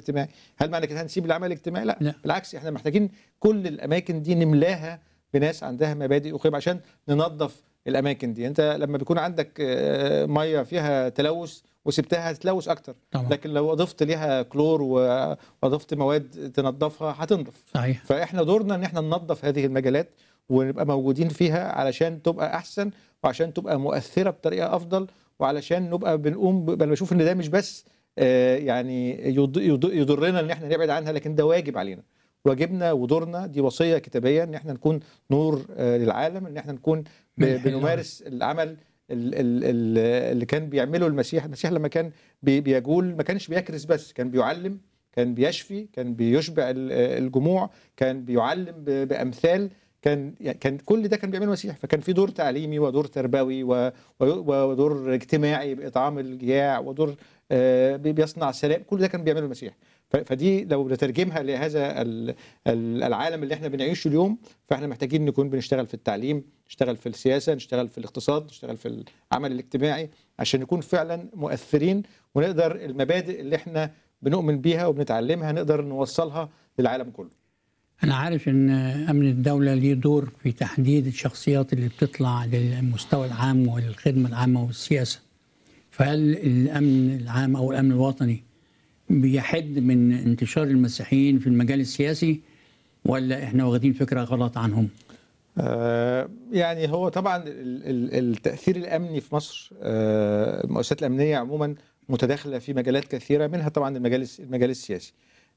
الاجتماعي هل معنى كده هنسيب العمل الاجتماعي لا, لا. بالعكس احنا محتاجين كل الاماكن دي نملاها بناس عندها مبادئ وقيم عشان ننظف الاماكن دي انت لما بيكون عندك آه، ميه فيها تلوث وسبتها هتتلوث اكتر طبعا لكن لو اضفت ليها كلور و- واضفت مواد تنظفها هتنضف صحيح فاحنا دورنا ان احنا ننظف هذه المجالات ونبقى موجودين فيها علشان تبقى احسن وعشان تبقى مؤثره بطريقه افضل وعلشان نبقى بنقوم ب- بل بشوف ان ده مش بس آه، يعني يض- يض- يضرنا ان احنا نبعد عنها لكن ده واجب علينا واجبنا ودورنا دي وصيه كتابيه ان احنا نكون نور آه، للعالم ان احنا نكون ب- ملح بنمارس العمل ال- ال- ال- اللي كان بيعمله المسيح المسيح لما كان بي- بيجول ما كانش بيكرس بس كان بيعلم كان بيشفي كان بيشبع ال- الجموع كان بيعلم ب- بامثال كان يعني كان كل ده كان بيعمله المسيح فكان في دور تعليمي ودور تربوي و- و- ودور اجتماعي باطعام الجياع ودور آه، بي- بيصنع سلام كل ده كان بيعمله المسيح ف- فدي لو نترجمها لهذا ال- ال- العالم اللي احنا بنعيشه اليوم فاحنا محتاجين نكون بنشتغل في التعليم نشتغل في السياسه نشتغل في الاقتصاد نشتغل في العمل الاجتماعي عشان نكون فعلا مؤثرين ونقدر المبادئ اللي احنا بنؤمن بيها وبنتعلمها نقدر نوصلها للعالم كله أنا عارف إن أمن الدولة ليه دور في تحديد الشخصيات اللي بتطلع للمستوى العام والخدمة العامة والسياسة فهل الأمن العام أو الأمن الوطني بيحد من انتشار المسيحيين في المجال السياسي ولا إحنا واخدين فكرة غلط عنهم؟ آه، يعني هو طبعا ال- ال- التأثير الأمني في مصر آه، المؤسسات الأمنية عموما متداخلة في مجالات كثيرة منها طبعا المجال الس- المجال السياسي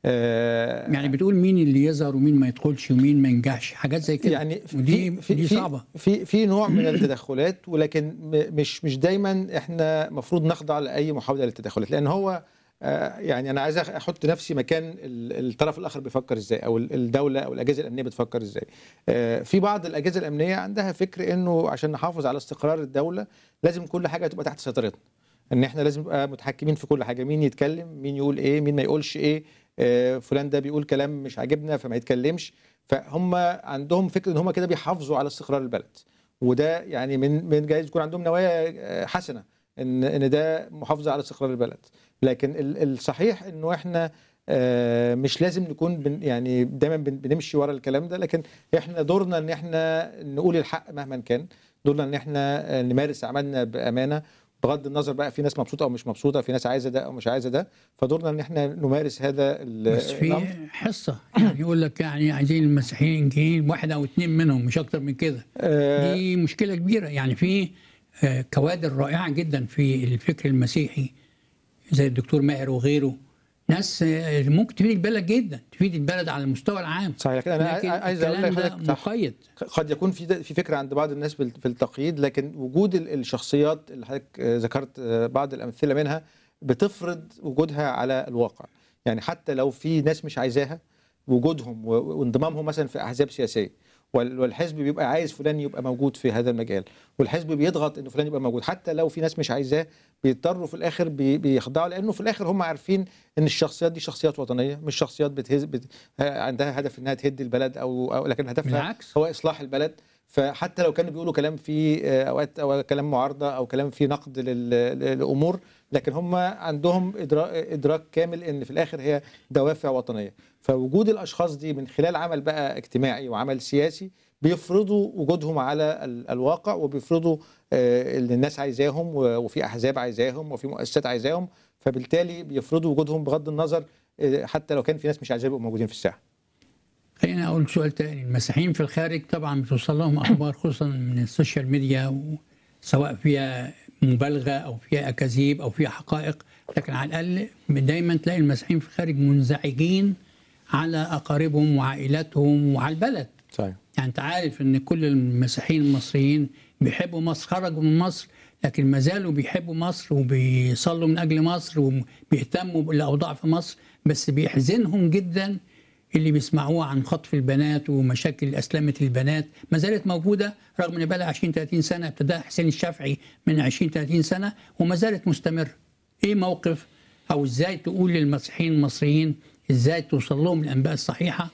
آه، يعني بتقول مين اللي يظهر ومين ما يدخلش ومين ما ينجحش حاجات زي كده يعني ودي في دي في صعبة في في نوع من التدخلات ولكن م- مش مش دايما احنا المفروض نخضع لاي محاوله للتدخلات لان هو آه، يعني انا عايز أخ- احط نفسي مكان ال- الطرف الاخر بيفكر ازاي او ال- الدوله او الاجهزه الامنيه بتفكر ازاي آه، في بعض الاجهزه الامنيه عندها فكر انه عشان نحافظ على استقرار الدوله لازم كل حاجه تبقى تحت سيطرتنا ان احنا لازم نبقى متحكمين في كل حاجه مين يتكلم مين يقول ايه مين ما يقولش ايه آه، فلان ده بيقول كلام مش عاجبنا فما يتكلمش فهم عندهم فكره ان هم كده بيحافظوا على استقرار البلد وده يعني من من جايز يكون عندهم نوايا آه، حسنه ان ان ده محافظه على استقرار البلد لكن ال- الصحيح انه احنا آه، مش لازم نكون بن يعني دايما بن- بنمشي ورا الكلام ده لكن احنا دورنا ان احنا نقول الحق مهما كان دورنا ان احنا آه، نمارس عملنا بامانه بغض النظر بقى في ناس مبسوطه او مش مبسوطه في ناس عايزه ده او مش عايزه ده فدورنا ان احنا نمارس هذا ال- بس في الامر حصة يعني يقول لك يعني عايزين المسيحيين جايين واحد أو اتنين منهم مش أكتر من كده آه، دي مشكلة كبيرة يعني في آه، كوادر رائعة جدا في الفكر المسيحي زي الدكتور ماهر وغيره ناس آه، ممكن تفيد البلد جدا تفيد البلد على المستوى العام صحيح لكن انا لكن عايز اقول الكلام ده لحضرتك صح. مقيد قد يكون في في فكره عند بعض الناس بال- في التقييد لكن وجود ال- الشخصيات اللي حضرتك آه، ذكرت آه، بعض الامثله منها بتفرض وجودها على الواقع يعني حتى لو في ناس مش عايزاها وجودهم و- وانضمامهم مثلا في احزاب سياسيه وال- والحزب بيبقى عايز فلان يبقى موجود في هذا المجال والحزب بيضغط انه فلان يبقى موجود حتى لو في ناس مش عايزاه بيضطروا في الاخر بي- بيخضعوا لانه في الاخر هم عارفين ان الشخصيات دي شخصيات وطنيه مش شخصيات بتهز بت... عندها هدف انها تهد البلد او, أو لكن هدفها بالعكس هو اصلاح البلد فحتى لو كانوا بيقولوا كلام فيه آه، اوقات او كلام معارضه او كلام فيه نقد لل- للامور لكن هم عندهم ادراك ادراك كامل ان في الاخر هي دوافع وطنيه فوجود الاشخاص دي من خلال عمل بقى اجتماعي وعمل سياسي بيفرضوا وجودهم على ال- الواقع وبيفرضوا آه، اللي الناس عايزاهم و- وفي احزاب عايزاهم وفي مؤسسات عايزاهم فبالتالي بيفرضوا وجودهم بغض النظر آه، حتى لو كان في ناس مش عايزاه يبقوا موجودين في الساحه خليني اقول سؤال تاني المسيحيين في الخارج طبعا بتوصل لهم اخبار خصوصا من السوشيال ميديا و- سواء فيها مبالغه او فيها اكاذيب او فيها حقائق لكن على الاقل دايما تلاقي المسيحيين في الخارج منزعجين على اقاربهم وعائلاتهم وعلى البلد صحيح يعني انت عارف ان كل المسيحيين المصريين بيحبوا مصر خرجوا من مصر لكن ما زالوا بيحبوا مصر وبيصلوا من اجل مصر وبيهتموا بالاوضاع في مصر بس بيحزنهم جدا اللي بيسمعوه عن خطف البنات ومشاكل اسلمه البنات ما زالت موجوده رغم ان بقى 20 30 سنه ابتداها حسين الشافعي من 20 30 سنه وما زالت مستمره. ايه موقف او ازاي تقول للمسيحيين المصريين ازاي توصل لهم الانباء الصحيحه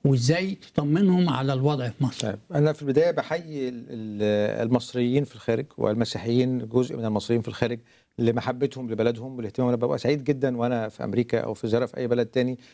وازاي تطمنهم على الوضع في مصر طيب انا في البدايه بحيي ال- ال- المصريين في الخارج والمسيحيين جزء من المصريين في الخارج لمحبتهم لبلدهم والاهتمام انا ببقى سعيد جدا وانا في امريكا او في زياره في اي بلد تاني